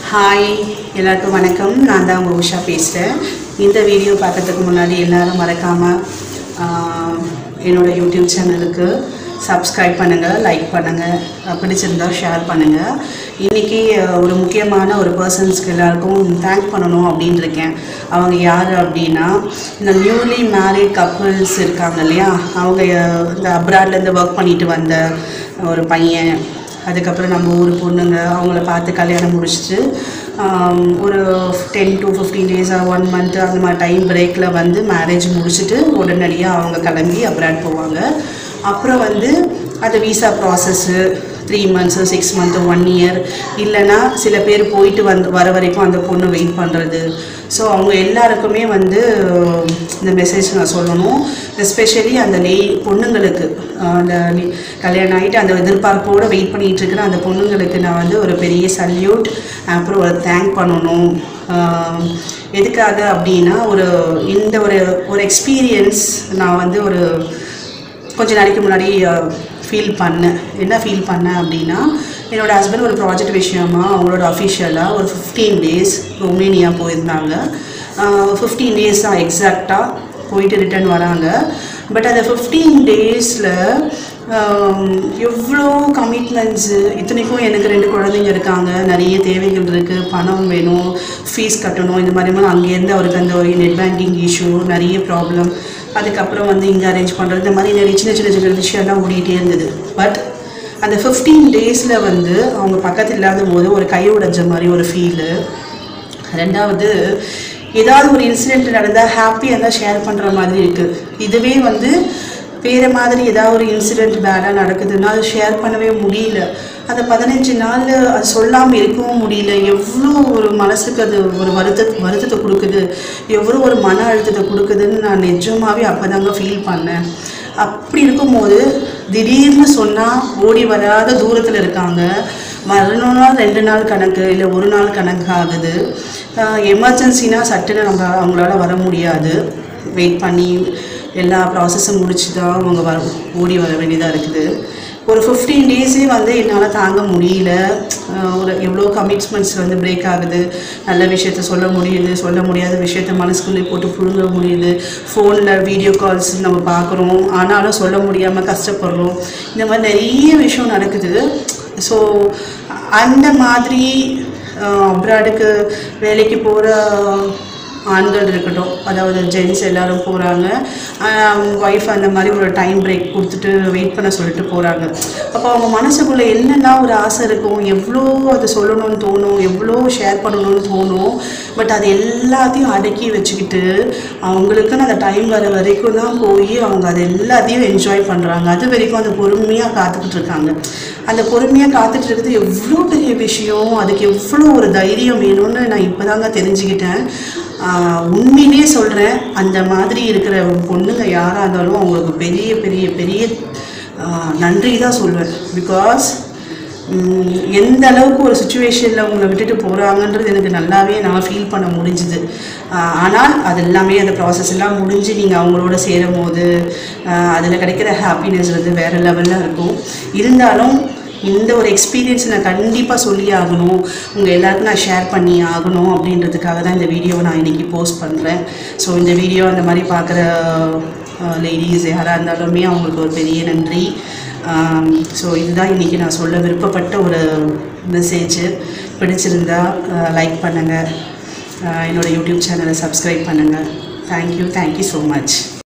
hi எல்லாருக்கும் வணக்கம் நான் தான் உங்கள் உஷா பேசுகிறேன் இந்த வீடியோ பார்க்கறதுக்கு முன்னாடி எல்லாரும் மறக்காமல் என்னோடய யூடியூப் சேனலுக்கு சப்ஸ்கிரைப் பண்ணுங்கள் லைக் பண்ணுங்கள் பிடிச்சிருந்தா ஷேர் பண்ணுங்கள் இன்றைக்கி ஒரு முக்கியமான ஒரு பர்சன்ஸ்க்கு எல்லாருக்கும் தேங்க் பண்ணணும் அப்படின்னு இருக்கேன் அவங்க யார் அப்படின்னா இந்த நியூலி மேரிட் கப்புள்ஸ் இருக்காங்க இல்லையா அவங்க அஹ், இந்த அப்ராட்லேருந்து ஒர்க் பண்ணிட்டு வந்த ஒரு பையன் அதுக்கப்புறம் நம்ம ஊர் பொண்ணுங்க அவங்கள பார்த்து கல்யாணம் முடிச்சுட்டு ஆம், ஒரு டென் டு ஃபிஃப்டீன் டேஸாக ஒன் மந்த் அந்த மாதிரி டைம் பிரேக்கில் வந்து மேரேஜ் முடிச்சுட்டு உடனடியாக அவங்க கிளம்பி அப்ராட் போவாங்க அப்புறம் வந்து அந்த visa process three months six month one year இல்லைன்னா சில பேர் போயிட்டு வந்து வர வரைக்கும் அந்த பொண்ணு வெயிட் பண்ணுறது ஸோ அவங்க எல்லாருக்குமே வந்து இந்த மெசேஜ் நான் சொல்லணும் எஸ்பெஷலி அந்த லே பொண்ணுங்களுக்கு ஆஹ் அந்த நி- கல்யாணம் ஆகிட்டு அந்த எதிர்பார்ப்போடு வெயிட் பண்ணிகிட்டு இருக்கிற அந்த பொண்ணுங்களுக்கு நான் வந்து ஒரு பெரிய சல்யூட் அப்புறம் ஒரு தேங்க் பண்ணணும் ஆஹ் எதுக்காக அப்படின்னா ஒரு இந்த ஒரு ஒரு எக்ஸ்பீரியன்ஸ் நான் வந்து ஒரு கொஞ்ச நாளைக்கு முன்னாடி ஃபீல் பண்ணேன் என்ன ஃபீல் பண்ணேன் அப்படின்னா என்னோட ஹஸ்பண்ட் ஒரு ப்ராஜெக்ட் விஷயமா அவங்களோட அஃபிஷியலாக ஒரு ஃபிஃப்டீன் டேஸ் ரொமேனியா போயிருந்தாங்க ஃபிஃப்டீன் டேஸ் தான் எக்ஸாக்டாக போயிட்டு ரிட்டர்ன் வராங்க பட் அந்த ஃபிஃப்டீன் டேஸில் எவ்வளோ கமிட்மெண்ட்ஸு இத்தனைக்கும் எனக்கு ரெண்டு குழந்தைங்க இருக்காங்க நிறைய தேவைகள் இருக்குது பணம் வேணும் ஃபீஸ் கட்டணும் இந்த மாதிரி மாதிரி அங்கேருந்து அவருக்கு அந்த ஒரு நெட் பேங்கிங் இஷ்யூ நிறைய ப்ராப்ளம் அதுக்கப்புறம் வந்து இங்கே அரேஞ்ச் பண்ணுறது இந்த மாதிரி நிறைய சின்ன சின்ன சின்ன விஷயம்லாம் ஓடிட்டே இருந்தது பட் அந்த ஃபிஃப்டீன் டேஸில் வந்து அவங்க பக்கத்தில் இல்லாத போது ஒரு கை உடைஞ்ச மாதிரி ஒரு ஃபீலு ரெண்டாவது ஏதாவது ஒரு இன்சிடெண்ட் நடந்தால் ஹாப்பியாக இருந்தால் ஷேர் பண்ணுற மாதிரி இருக்குது இதுவே வந்து வேறு மாதிரி ஏதாவது ஒரு இன்சிடெண்ட் பேடாக நடக்குதுன்னா அது ஷேர் பண்ணவே முடியல அந்த பதினஞ்சு நாள் அது சொல்லாமல் இருக்கவும் முடியல எவ்வளோ ஒரு மனசுக்கு அது ஒரு வருத்த வருத்தத்தை கொடுக்குது எவ்வளோ ஒரு மன அழுத்தத்தை கொடுக்குதுன்னு நான் நிஜமாகவே அப்போ தாங்க ஃபீல் பண்ணேன் அப்படி இருக்கும்போது திடீர்னு சொன்னால் ஓடி வராத தூரத்தில் இருக்காங்க மறுநாள் நாள் ரெண்டு நாள் கணக்கு இல்லை ஒரு நாள் கணக்கு ஆகுது எமர்ஜென்சினா சட்டுன்னு நம்ம அவங்களால வர முடியாது வெயிட் பண்ணி எல்லா ப்ராசஸும் முடிச்சு தான் அவங்க வர ஓடி வர வேண்டியதாக இருக்குது ஒரு ஃபிஃப்டீன் டேஸே வந்து என்னால் தாங்க முடியல ஆஹ் ஒரு எவ்வளோ கமிட்மெண்ட்ஸ் வந்து பிரேக் ஆகுது நல்ல விஷயத்த சொல்ல முடியுது சொல்ல முடியாத விஷயத்த மனசுக்குள்ளே போட்டு புழுங்க முடியுது ஃபோனில் வீடியோ கால்ஸ் நம்ம பார்க்குறோம் ஆனாலும் சொல்ல முடியாமல் கஷ்டப்படுறோம் இந்த மாதிரி நிறைய விஷயம் நடக்குது ஸோ அந்த மாதிரி அப்ராடுக்கு வேலைக்கு போகிற ஆண்கள் இருக்கட்டும் அதாவது ஜென்ஸ் எல்லாரும் போகிறாங்க ஒய்ஃப் அந்த மாதிரி ஒரு டைம் பிரேக் கொடுத்துட்டு வெயிட் பண்ண சொல்லிட்டு போகிறாங்க அப்போ அவங்க மனசுக்குள்ளே என்னெல்லாம் ஒரு ஆசை இருக்கும் எவ்வளோ அதை சொல்லணும்னு தோணும் எவ்வளோ ஷேர் பண்ணணும்னு தோணும் பட் அது எல்லாத்தையும் அடக்கி வச்சுக்கிட்டு அவங்களுக்குன்னு அந்த டைம் வர வரைக்கும் தான் போய் அவங்க அது எல்லாத்தையும் என்ஜாய் பண்ணுறாங்க அது வரைக்கும் அந்த பொறுமையாக காத்துக்கிட்டு இருக்காங்க அந்த பொறுமையாக காத்துட்டு இருக்கிறது எவ்வளோ பெரிய விஷயம் அதுக்கு எவ்வளோ ஒரு தைரியம் வேணும்னு நான் இப்போ தாங்க தெரிஞ்சுக்கிட்டேன் ஆஹ் உண்மையிலே சொல்கிறேன் அந்த மாதிரி இருக்கிற பொண்ணுங்க யாராக இருந்தாலும் அவங்களுக்கு பெரிய பெரிய பெரிய ஆஹ் நன்றி தான் சொல்வேன் பிகாஸ் எந்த அளவுக்கு ஒரு சுச்சுவேஷனில் உங்களை விட்டுட்டு போகிறாங்கன்றது எனக்கு நல்லாவே நான் ஃபீல் பண்ண முடிஞ்சுது ஆஹ் ஆனால் அது எல்லாமே அந்த ப்ராசஸ் எல்லாம் முடிஞ்சு நீங்கள் அவங்களோட சேரும் போது அதில் கிடைக்கிற ஹாப்பினஸ் வந்து வேறு லெவலில் இருக்கும் இருந்தாலும் இந்த ஒரு எக்ஸ்பீரியன்ஸ் நான் கண்டிப்பாக சொல்லி ஆகணும் உங்கள் எல்லாருக்கும் நான் ஷேர் பண்ணி ஆகணும் அப்படின்றதுக்காக தான் இந்த வீடியோவை நான் இன்றைக்கி போஸ்ட் பண்ணுறேன் ஸோ இந்த வீடியோ அந்த மாதிரி பார்க்குற லேடிஸ் யாராக இருந்தாலுமே அவங்களுக்கு ஒரு பெரிய நன்றி ஸோ இதுதான் இன்றைக்கி நான் சொல்ல விருப்பப்பட்ட ஒரு மெசேஜ் பிடிச்சிருந்தா லைக் பண்ணுங்கள் என்னோடய யூடியூப் சேனலை சப்ஸ்கிரைப் பண்ணுங்கள் தேங்க்யூ தேங்க்யூ ஸோ மச்